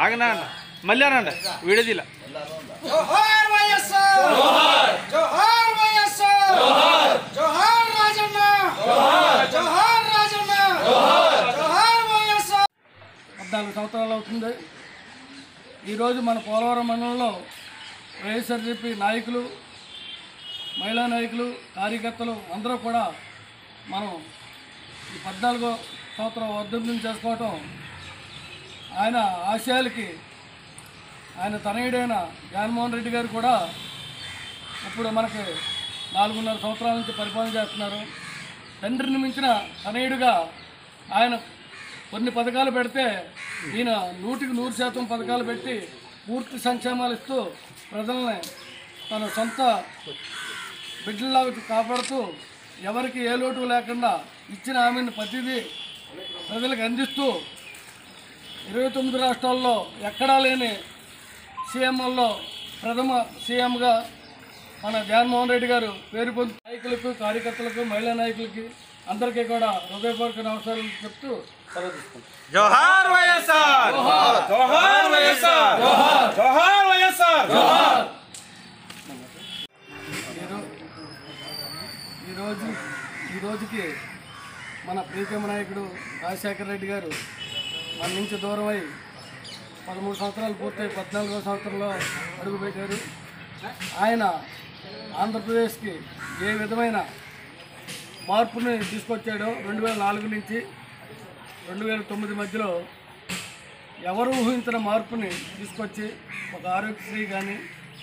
ఆగనా అన్న మళ్ళీ అనండి వీడియో తీలా జోహార్ వైఎస్ఆర్ జోహార్ వైఎస్ఆర్ జోహార్ రాజన్న జోహార్ రాజన్న జోహార్ వైఎస్ఆర్ పద్నాలుగు సంవత్సరాలు అవుతుంది ఈరోజు మన పోలవరం మండలంలో వైఎస్ఆర్సీపీ నాయకులు మహిళా నాయకులు కార్యకర్తలు అందరూ కూడా మనం ఈ పద్నాలుగో సంవత్సరం వర్ధంతిని చేసుకోవటం ఆయన ఆశయాలకి ఆయన తనయుడైన జగన్మోహన్ రెడ్డి గారు కూడా ఇప్పుడు మనకి నాలుగున్నర సంవత్సరాల నుంచి పరిపాలన చేస్తున్నారు తండ్రిని మించిన తనయుడిగా ఆయన కొన్ని పథకాలు పెడితే ఈయన నూటికి నూరు శాతం పథకాలు పెట్టి పూర్తి సంక్షేమాలు ఇస్తూ ప్రజల్ని తన సొంత బిడ్డల్లాగా కాపాడుతూ ఎవరికి ఏ లోటు లేకుండా ఇచ్చిన హామీని ప్రతిదీ ప్రజలకు అందిస్తూ ఇరవై తొమ్మిది రాష్ట్రాల్లో ఎక్కడా లేని సీఎంల్లో ప్రథమ సీఎంగా మన జగన్మోహన్ రెడ్డి గారు పేరు పొంది నాయకులకు కార్యకర్తలకు మహిళా నాయకులకి అందరికీ కూడా హృదయపూర్వక నమస్కారాలు చెప్తూ సెలవు తీసుకుంటాం జోహార్ వైఎస్ఆర్ జోహార్ వైఎస్ఆర్ జోహార్ వైఎస్ఆర్ ఈరో- ఈరోజు ఈ రోజుకి మన ప్రీతమ నాయకుడు రాజశేఖర రెడ్డి గారు మన నుంచి దూరమై పదమూడు సంవత్సరాలు పూర్తయి పద్నాలుగో సంవత్సరంలో అడుగుపెట్టారు ఆయన ఆంధ్రప్రదేశ్కి ఏ విధమైన మార్పుని తీసుకొచ్చాడో రెండు వేల నాలుగు నుంచి రెండు వేల తొమ్మిది మధ్యలో ఎవరు ఊహించిన మార్పుని తీసుకొచ్చి ఒక ఆరోగ్యశ్రీ కానీ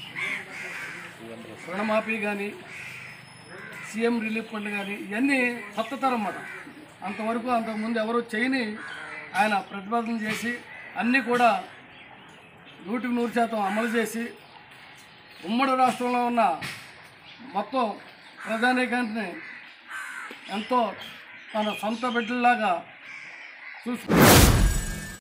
రుణమాఫీ కానీ సీఎం రిలీఫ్ ఫండ్ కానీ ఇవన్నీ కొత్త తరం అన్నమాట అంతవరకు అంతకుముందు ఎవరు చేయని ఆయన ప్రతిపాదన చేసి అన్నీ కూడా నూటికి నూరు శాతం అమలు చేసి ఉమ్మడి రాష్ట్రంలో ఉన్న మొత్తం ప్రధానికాన్ని ఎంతో తన సొంత బిడ్డల్లాగా చూసుకుంటారు